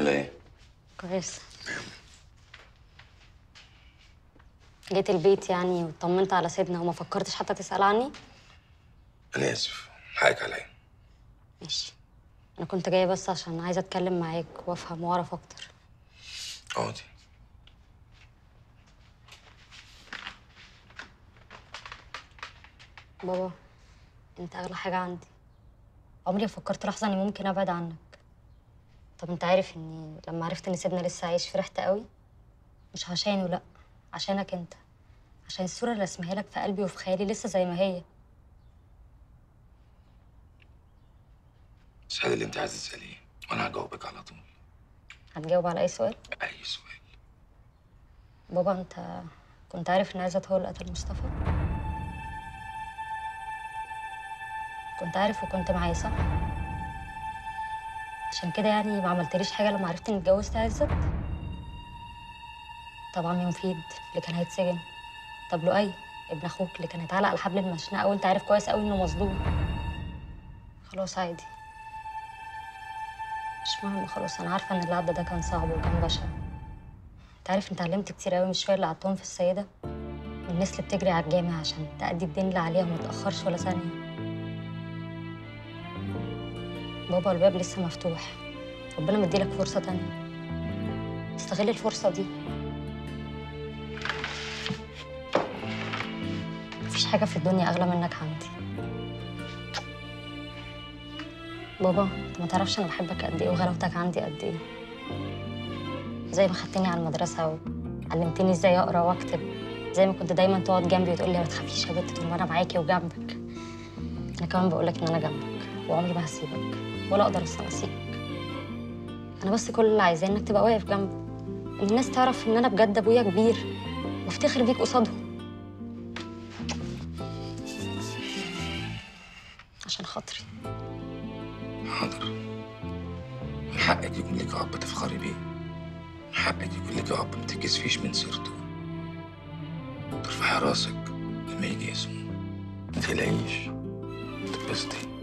عامله ايه كويس جيت البيت يعني وطمنت على سيدنا وما فكرتش حتى تسأل عني انا اسف حقك عليا ماشي انا كنت جايه بس عشان عايزه اتكلم معاك وافهم واعرف اكتر اقعدي بابا انت اغلى حاجه عندي عمري ما فكرت لحظه اني ممكن ابعد عنك طب انت عارف اني لما عرفت ان سيدنا لسه عايش فرحت قوي مش عشانه لا عشانك انت عشان الصوره اللي رسمها لك في قلبي وفي خيالي لسه زي ما هي اسالي اللي انت عايزه تساليه وانا هجاوبك على طول هتجاوب على اي سؤال اي سؤال بابا انت كنت عارف ان عزت هو اللي قتل مصطفى كنت عارف وكنت معايا صح عشان كده يعني ما عملتليش حاجه لما عرفت اني اتجوزت عزت طب عمي مفيد اللي كان هيتسجن طب لؤي ابن اخوك اللي كان هيتعلق على حبل المشنقه وانت عارف كويس قوي انه مظلوم خلاص عادي مش مهم خلاص انا عارفه ان اللي عدى ده كان صعب وكان بشع انت عارف انت علمت كتير قوي من شويه اللي قعدتهم في السيده من الناس اللي بتجري على الجامع عشان تأدي الدين اللي عليها وما تأخرش ولا ثانيه بابا الباب لسه مفتوح ربنا مديلك فرصه تانية استغل الفرصه دي مفيش حاجه في الدنيا اغلى منك عندي بابا انت ما تعرفش انا بحبك قد ايه وغلاوتك عندي قد ايه زي ما خدتني على المدرسه وعلمتني ازاي اقرا واكتب زي ما كنت دايما تقعد جنبي وتقول لي ما تخافيش يا بنت طول ما انا معاكي وجنبك انا كمان بقول لك ان انا جنبك وعمري ما هسيبك ولا اقدر اصلا اسيبك انا بس كل اللي عايزاه انك تبقى واقف جنبي ان الناس تعرف ان انا بجد ابويا كبير وافتخر بيك قصادهم عشان خاطري حاضر من حقك يكون لك اب تفخري بيه من حقك يكون لك اب ما تتكسفيش من سيرته ترفعي راسك لما يجي اسمه ما تقلقيش تتبسطي